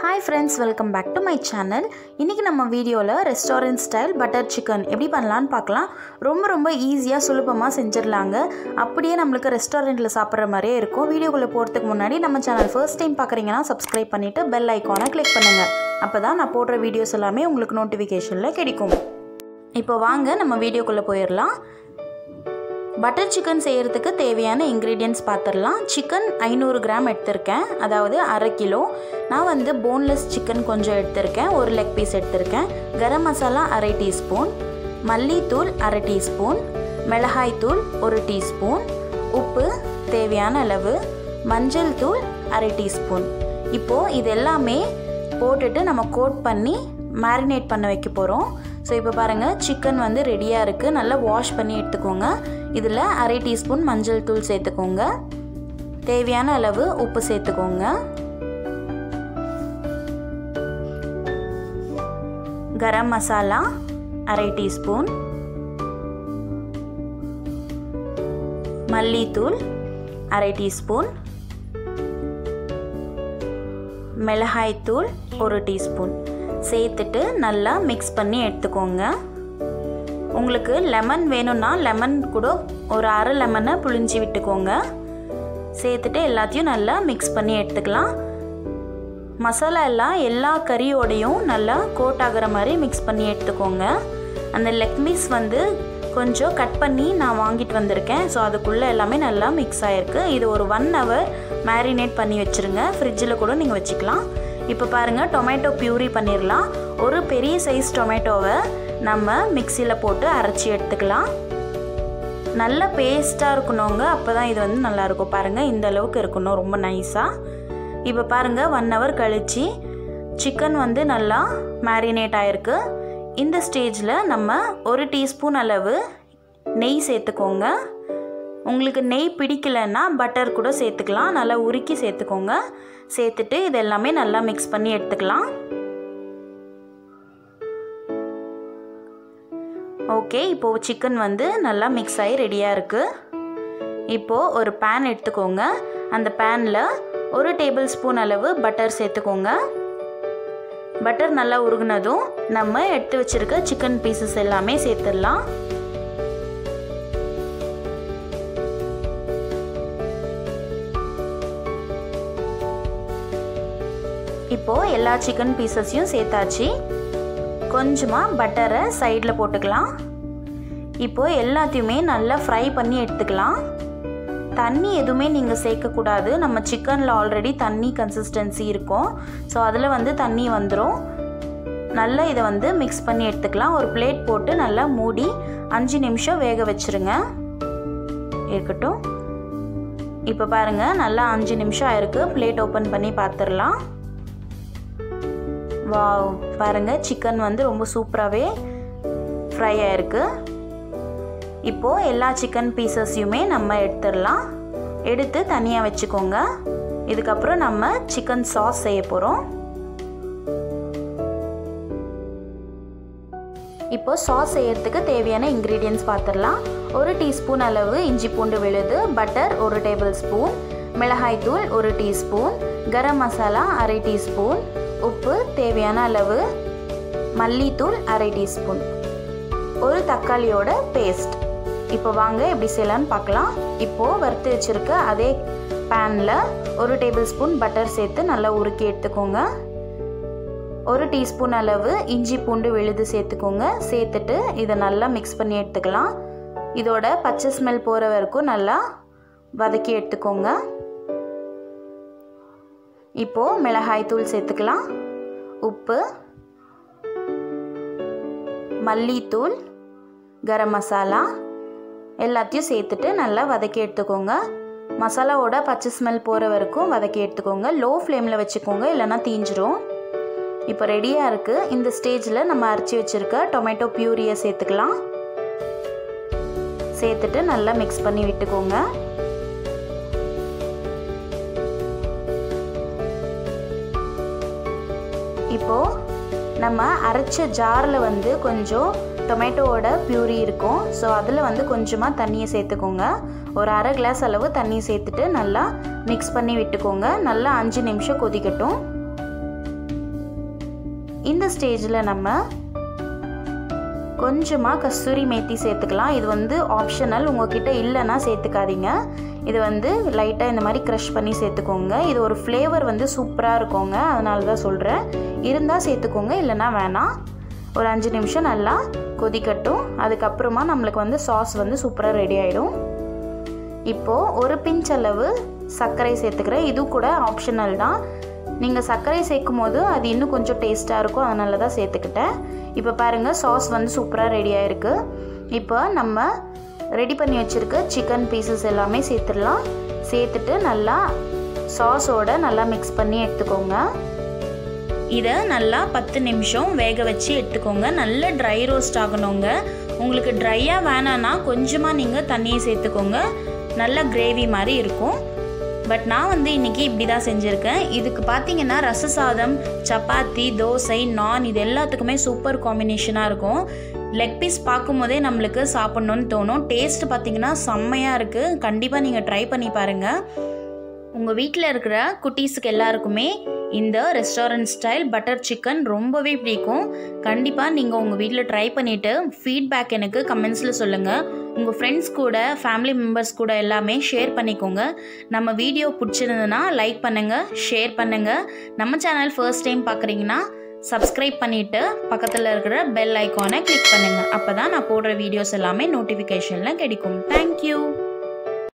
hi friends welcome back to my channel இன்றைக்கி நம்ம வீடியோவில் ரெஸ்டாரண்ட் ஸ்டைல் பட்டர் சிக்கன் எப்படி பண்ணலான்னு பார்க்கலாம் ரொம்ப ரொம்ப ஈஸியாக சுலபமாக செஞ்சிடலாங்க அப்படியே நம்மளுக்கு ரெஸ்டாரண்ட்டில் சாப்பிட்ற மாதிரியே இருக்கும் வீடியோக்குள்ளே போகிறதுக்கு முன்னாடி நம்ம சேனல் ஃபர்ஸ்ட் டைம் பார்க்குறீங்கன்னா சப்ஸ்கிரைப் பண்ணிவிட்டு பெல் ஐக்கானை கிளிக் பண்ணுங்கள் அப்போ தான் நான் போடுற வீடியோஸ் எல்லாமே உங்களுக்கு நோட்டிஃபிகேஷனில் கிடைக்கும் இப்போ வாங்க நம்ம வீடியோக்குள்ளே போயிடலாம் பட்டர் சிக்கன் செய்கிறதுக்கு தேவையான இன்க்ரீடியன்ட்ஸ் பார்த்துடலாம் சிக்கன் ஐநூறு கிராம் எடுத்திருக்கேன் அதாவது அரை கிலோ நான் வந்து போன்லெஸ் சிக்கன் கொஞ்சம் எடுத்திருக்கேன் ஒரு லெக் பீஸ் எடுத்திருக்கேன் கரம் மசாலா அரை டீஸ்பூன் மல்லித்தூள் அரை டீஸ்பூன் மிளகாய்த்தூள் ஒரு டீஸ்பூன் உப்பு தேவையான அளவு மஞ்சள் தூள் அரை டீஸ்பூன் இப்போது இது எல்லாமே போட்டுட்டு நம்ம கோட் பண்ணி மேரினேட் பண்ண வைக்க போகிறோம் ஸோ இப்போ பாருங்கள் சிக்கன் வந்து ரெடியாக இருக்குது நல்லா வாஷ் பண்ணி எடுத்துக்கோங்க இதில் அரை டீஸ்பூன் மஞ்சள் தூள் சேர்த்துக்கோங்க தேவையான அளவு உப்பு சேர்த்துக்கோங்க கரம் மசாலா அரை டீஸ்பூன் மல்லித்தூள் அரை டீஸ்பூன் மிளகாய்த்தூள் ஒரு டீஸ்பூன் சேர்த்துட்டு நல்லா மிக்ஸ் பண்ணி எடுத்துக்கோங்க உங்களுக்கு லெமன் வேணும்னா லெமன் கூட ஒரு அரை லெமனை புழிஞ்சி விட்டுக்கோங்க சேர்த்துட்டு எல்லாத்தையும் நல்லா மிக்ஸ் பண்ணி எடுத்துக்கலாம் மசாலா எல்லாம் எல்லா கறியோடையும் நல்லா கோட் ஆகிற மாதிரி மிக்ஸ் பண்ணி எடுத்துக்கோங்க அந்த லெக் பீஸ் வந்து கொஞ்சம் கட் பண்ணி நான் வாங்கிட்டு வந்திருக்கேன் ஸோ அதுக்குள்ளே எல்லாமே நல்லா மிக்ஸ் ஆகிருக்கு இது ஒரு ஒன் ஹவர் மேரினேட் பண்ணி வச்சுருங்க ஃப்ரிட்ஜில் கூட நீங்கள் வச்சுக்கலாம் இப்போ பாருங்கள் டொமேட்டோ பியூரி பண்ணிடலாம் ஒரு பெரிய சைஸ் டொமேட்டோவை நம்ம மிக்சியில் போட்டு அரைச்சி எடுத்துக்கலாம் நல்ல பேஸ்ட்டாக இருக்கணுங்க அப்போ தான் இது வந்து நல்லாயிருக்கும் பாருங்கள் இந்த அளவுக்கு இருக்கணும் ரொம்ப நைஸாக இப்போ பாருங்கள் ஒன் ஹவர் கழித்து சிக்கன் வந்து நல்லா மேரினேட் ஆகிருக்கு இந்த ஸ்டேஜில் நம்ம ஒரு டீஸ்பூன் அளவு நெய் சேர்த்துக்கோங்க உங்களுக்கு நெய் பிடிக்கலைன்னா பட்டர் கூட சேர்த்துக்கலாம் நல்லா உருக்கி சேர்த்துக்கோங்க சேர்த்துட்டு இது எல்லாமே நல்லா மிக்ஸ் பண்ணி எடுத்துக்கலாம் ஓகே இப்போது சிக்கன் வந்து நல்லா மிக்ஸ் ஆகி ரெடியாக இருக்குது இப்போது ஒரு பேன் எடுத்துக்கோங்க அந்த பேனில் ஒரு டேபிள் ஸ்பூன் அளவு பட்டர் சேர்த்துக்கோங்க பட்டர் நல்லா உருகுனதும் நம்ம எடுத்து வச்சுருக்க சிக்கன் பீசஸ் எல்லாமே சேர்த்துடலாம் இப்போது எல்லா சிக்கன் பீசஸையும் சேர்த்தாச்சு கொஞ்சமாக பட்டரை சைடில் போட்டுக்கலாம் இப்போது எல்லாத்தையுமே நல்லா ஃப்ரை பண்ணி எடுத்துக்கலாம் தண்ணி எதுவுமே நீங்கள் சேர்க்கக்கூடாது நம்ம சிக்கனில் ஆல்ரெடி தண்ணி கன்சிஸ்டன்சி இருக்கும் ஸோ அதில் வந்து தண்ணி வந்துடும் நல்லா இதை வந்து மிக்ஸ் பண்ணி எடுத்துக்கலாம் ஒரு பிளேட் போட்டு நல்லா மூடி அஞ்சு நிமிஷம் வேக வச்சுருங்க இருக்கட்டும் இப்போ பாருங்கள் நல்லா அஞ்சு நிமிஷம் ஆயிருக்கு பிளேட் ஓப்பன் பண்ணி பார்த்துடலாம் வா பாருங்கள் சிக்கன் வந்து ரொம்ப சூப்பராகவே ஃப்ரை ஆயிருக்கு இப்போது எல்லா சிக்கன் பீசஸையுமே நம்ம எடுத்துடலாம் எடுத்து தனியாக வச்சுக்கோங்க இதுக்கப்புறம் நம்ம சிக்கன் சாஸ் செய்ய போகிறோம் இப்போ சாஸ் செய்யறதுக்கு தேவையான இன்க்ரீடியன்ஸ் பார்த்துடலாம் ஒரு டீஸ்பூன் அளவு இஞ்சி பூண்டு விழுது பட்டர் ஒரு டேபிள் ஸ்பூன் மிளகாய்த்தூள் ஒரு டீஸ்பூன் கரம் மசாலா அரை டீஸ்பூன் உப்பு தேவையான அளவு மல்லித்தூள் அரை டீஸ்பூன் ஒரு தக்காளியோட பேஸ்ட் இப்போ வாங்க எப்படி செய்யலான்னு பார்க்கலாம் இப்போது வறுத்து வச்சுருக்க அதே பேனில் ஒரு டேபிள் ஸ்பூன் பட்டர் சேர்த்து நல்லா உருக்கி எடுத்துக்கோங்க ஒரு டீஸ்பூன் அளவு இஞ்சி பூண்டு விழுது சேர்த்துக்கோங்க சேர்த்துட்டு இதை நல்லா மிக்ஸ் பண்ணி எடுத்துக்கலாம் இதோட பச்சை ஸ்மெல் போகிற வரைக்கும் நல்லா வதக்கி எடுத்துக்கோங்க இப்போது மிளகாய் தூள் சேர்த்துக்கலாம் உப்பு மல்லித்தூள் கரம் மசாலா எல்லாத்தையும் சேர்த்துட்டு நல்லா வதக்கி எடுத்துக்கோங்க மசாலாவோட பச்சை ஸ்மெல் போகிற வரைக்கும் வதக்கி எடுத்துக்கோங்க லோ ஃப்ளேமில் வச்சுக்கோங்க இல்லைன்னா தீஞ்சிரும் இப்போ ரெடியாக இருக்குது இந்த ஸ்டேஜில் நம்ம அரைச்சி வச்சுருக்க டொமேட்டோ பியூரியை சேர்த்துக்கலாம் சேர்த்துட்டு நல்லா மிக்ஸ் பண்ணி விட்டுக்கோங்க இப்போது நம்ம அரைச்ச ஜாரில் வந்து கொஞ்சம் டொமேட்டோவோட பியூரி இருக்கும் ஸோ அதில் வந்து கொஞ்சமாக தண்ணியை சேர்த்துக்கோங்க ஒரு அரை கிளாஸ் அளவு தண்ணி சேர்த்துட்டு நல்லா மிக்ஸ் பண்ணி விட்டுக்கோங்க நல்லா அஞ்சு நிமிஷம் கொதிக்கட்டும் இந்த ஸ்டேஜில் நம்ம கொஞ்சமாக கஸ்தூரி மேத்தி சேர்த்துக்கலாம் இது வந்து ஆப்ஷனல் உங்ககிட்ட இல்லைன்னா சேர்த்துக்காதீங்க இது வந்து லைட்டாக இந்த மாதிரி க்ரஷ் பண்ணி சேர்த்துக்கோங்க இது ஒரு ஃப்ளேவர் வந்து சூப்பராக இருக்குங்க அதனால தான் சொல்கிறேன் இருந்தால் சேர்த்துக்கோங்க இல்லைன்னா வேணாம் ஒரு அஞ்சு நிமிஷம் நல்லா கொதிக்கட்டும் அதுக்கப்புறமா நம்மளுக்கு வந்து சாஸ் வந்து சூப்பராக ரெடி ஆகிடும் இப்போது ஒரு பிஞ்ச் அளவு சர்க்கரை சேர்த்துக்கிறேன் இது கூட ஆப்ஷனல் தான் நீங்கள் சர்க்கரை சேர்க்கும் போது அது இன்னும் கொஞ்சம் டேஸ்ட்டாக இருக்கும் அதனால தான் சேர்த்துக்கிட்டேன் இப்போ பாருங்கள் சாஸ் வந்து சூப்பராக ரெடி ஆகிருக்கு இப்போ நம்ம ரெடி பண்ணி வச்சுருக்க சிக்கன் பீசஸ் எல்லாமே சேர்த்துடலாம் சேர்த்துட்டு நல்லா சாஸோட நல்லா மிக்ஸ் பண்ணி எடுத்துக்கோங்க இதை நல்லா பத்து நிமிஷம் வேக வச்சு எடுத்துக்கோங்க நல்ல ட்ரை ரோஸ்ட் ஆகணுங்க உங்களுக்கு ட்ரையாக வேணான்னா கொஞ்சமாக நீங்கள் தண்ணியை சேர்த்துக்கோங்க நல்ல கிரேவி மாதிரி இருக்கும் பட் நான் வந்து இன்றைக்கி இப்படி தான் செஞ்சுருக்கேன் இதுக்கு பார்த்தீங்கன்னா ரச சாதம் சப்பாத்தி தோசை நான் இது எல்லாத்துக்குமே சூப்பர் காம்பினேஷனாக இருக்கும் லெக் பீஸ் பார்க்கும்போதே நம்மளுக்கு சாப்பிட்ணுன்னு தோணும் டேஸ்ட் பார்த்தீங்கன்னா செம்மையாக இருக்குது கண்டிப்பாக நீங்கள் ட்ரை பண்ணி பாருங்கள் உங்கள் வீட்டில் இருக்கிற குட்டீஸுக்கு எல்லாருக்குமே இந்த ரெஸ்டாரண்ட் ஸ்டைல் பட்டர் சிக்கன் ரொம்பவே பிடிக்கும் கண்டிப்பாக நீங்கள் உங்கள் வீட்டில் ட்ரை பண்ணிவிட்டு ஃபீட்பேக் எனக்கு கமெண்ட்ஸில் சொல்லுங்கள் உங்கள் ஃப்ரெண்ட்ஸ் கூட ஃபேமிலி மெம்பர்ஸ் கூட எல்லாமே ஷேர் பண்ணிக்கோங்க நம்ம வீடியோ பிடிச்சிருந்ததுன்னா லைக் பண்ணுங்கள் ஷேர் பண்ணுங்கள் நம்ம சேனல் ஃபர்ஸ்ட் டைம் பார்க்குறீங்கன்னா சப்ஸ்கிரைப் பண்ணிவிட்டு பக்கத்தில் இருக்கிற பெல் ஐக்கானை கிளிக் பண்ணுங்கள் அப்போ தான் நான் போடுற வீடியோஸ் எல்லாமே நோட்டிஃபிகேஷனில் கிடைக்கும் தேங்க்யூ